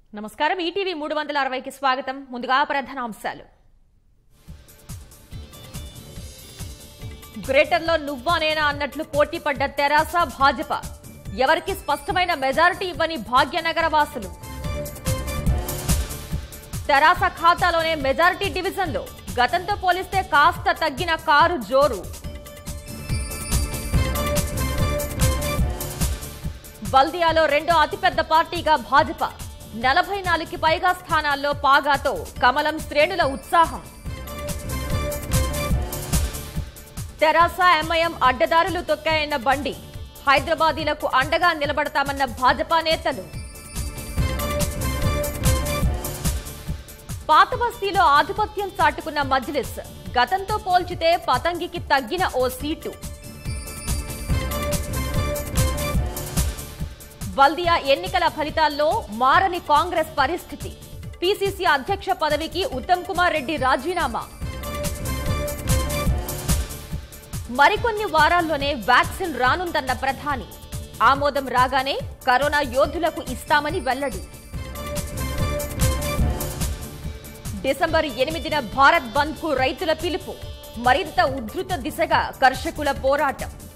నమస్కారం ఈటీవీ మూడు వందల అరవైకి స్వాగతం ముందుగా ప్రధానాంశాలు గ్రేటర్లో నువ్వా నేనా అన్నట్లు పోటీ పడ్డ తెరాస భాజపా ఎవరికి స్పష్టమైన మెజారిటీ ఇవ్వని భాగ్యనగర వాసులు తెరాస ఖాతాలోనే మెజారిటీ డివిజన్లో గతంతో పోలిస్తే కాస్త తగ్గిన కారు జోరు బల్దియాలో రెండో అతిపెద్ద పార్టీగా భాజపా నలభై నాలుగుకి పైగా స్థానాల్లో పాగాతో కమలం శ్రేణుల ఉత్సాహం తెరాస ఎంఐఎం అడ్డదారులు తొక్కాయన్న బండి హైదరాబాదీలకు అండగా నిలబడతామన్న భాజపా నేతలు పాత బస్తీలో ఆధిపత్యం చాటుకున్న మజ్లిస్ గతంతో పోల్చితే పతంగికి తగ్గిన ఓ సీటు బల్దియా ఎన్నికల ఫలితాల్లో మారని కాంగ్రెస్ పరిస్థితి పీసీసీ అధ్యక్ష పదవికి ఉత్తమ్ కుమార్ రెడ్డి రాజీనామా మరికొన్ని వారాల్లోనే వ్యాక్సిన్ రానుందన్న ప్రధాని ఆమోదం రాగానే కరోనా యోధులకు ఇస్తామని వెల్లడి డిసెంబర్ ఎనిమిదిన భారత్ బంద్ కు రైతుల పిలుపు మరింత ఉధృత దిశగా కర్షకుల పోరాటం